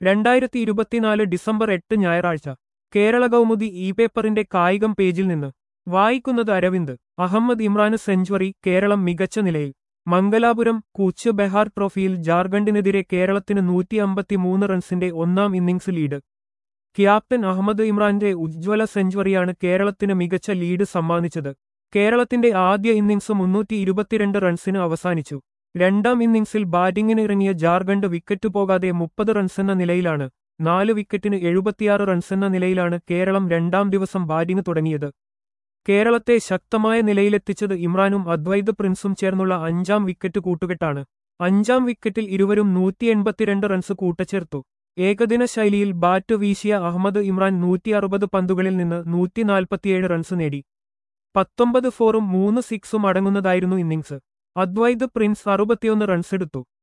രണ്ടായിരത്തി ഇരുപത്തിനാല് ഡിസംബർ എട്ട് ഞായറാഴ്ച കേരള കൗമുദി ഇ പേപ്പറിന്റെ കായികം പേജിൽ നിന്ന് വായിക്കുന്നത് അരവിന്ദ് അഹമ്മദ് ഇമ്രാന് സെഞ്ചുറി കേരളം മികച്ച നിലയിൽ മംഗലാപുരം കൂച്ച് ബെഹാർ ട്രോഫിയിൽ ജാർഖണ്ഡിനെതിരെ കേരളത്തിന് നൂറ്റി അമ്പത്തിമൂന്ന് റൺസിന്റെ ഒന്നാം ഇന്നിംഗ്സ് ലീഡ് ക്യാപ്റ്റൻ അഹമ്മദ് ഇമ്രാന്റെ ഉജ്ജ്വല സെഞ്ചുറിയാണ് കേരളത്തിന് മികച്ച ലീഡ് സമ്മാനിച്ചത് കേരളത്തിന്റെ ആദ്യ ഇന്നിംഗ്സ് മുന്നൂറ്റി ഇരുപത്തിരണ്ട് റൺസിന് അവസാനിച്ചു രണ്ടാം ഇന്നിംഗ്സിൽ ബാറ്റിംഗിന് ഇറങ്ങിയ ജാർഖണ്ഡ് വിക്കറ്റ് പോകാതെ മുപ്പത് റൺസെന്ന നിലയിലാണ് നാല് വിക്കറ്റിന് എഴുപത്തിയാറ് റൺസെന്ന നിലയിലാണ് കേരളം രണ്ടാം ദിവസം ബാറ്റിംഗ് തുടങ്ങിയത് കേരളത്തെ ശക്തമായ നിലയിലെത്തിച്ചത് ഇമ്രാനും അദ്വൈത് പ്രിൻസും ചേർന്നുള്ള അഞ്ചാം വിക്കറ്റ് കൂട്ടുകെട്ടാണ് അഞ്ചാം വിക്കറ്റിൽ ഇരുവരും നൂറ്റി എൺപത്തിരണ്ട് റൺസ് കൂട്ടച്ചേർത്തു ഏകദിന ശൈലിയിൽ ബാറ്റ് വീശിയ അഹമ്മദ് ഇമ്രാൻ നൂറ്റി അറുപത് പന്തുകളിൽ നിന്ന് നൂറ്റി നാൽപ്പത്തിയേഴ് റൺസ് നേടി പത്തൊമ്പത് ഫോറും മൂന്ന് സിക്സും അടങ്ങുന്നതായിരുന്നു ഇന്നിംഗ്സ് അദ്വൈത് പ്രിൻസ് അറുപത്തിയൊന്ന് റൺസെടുത്തു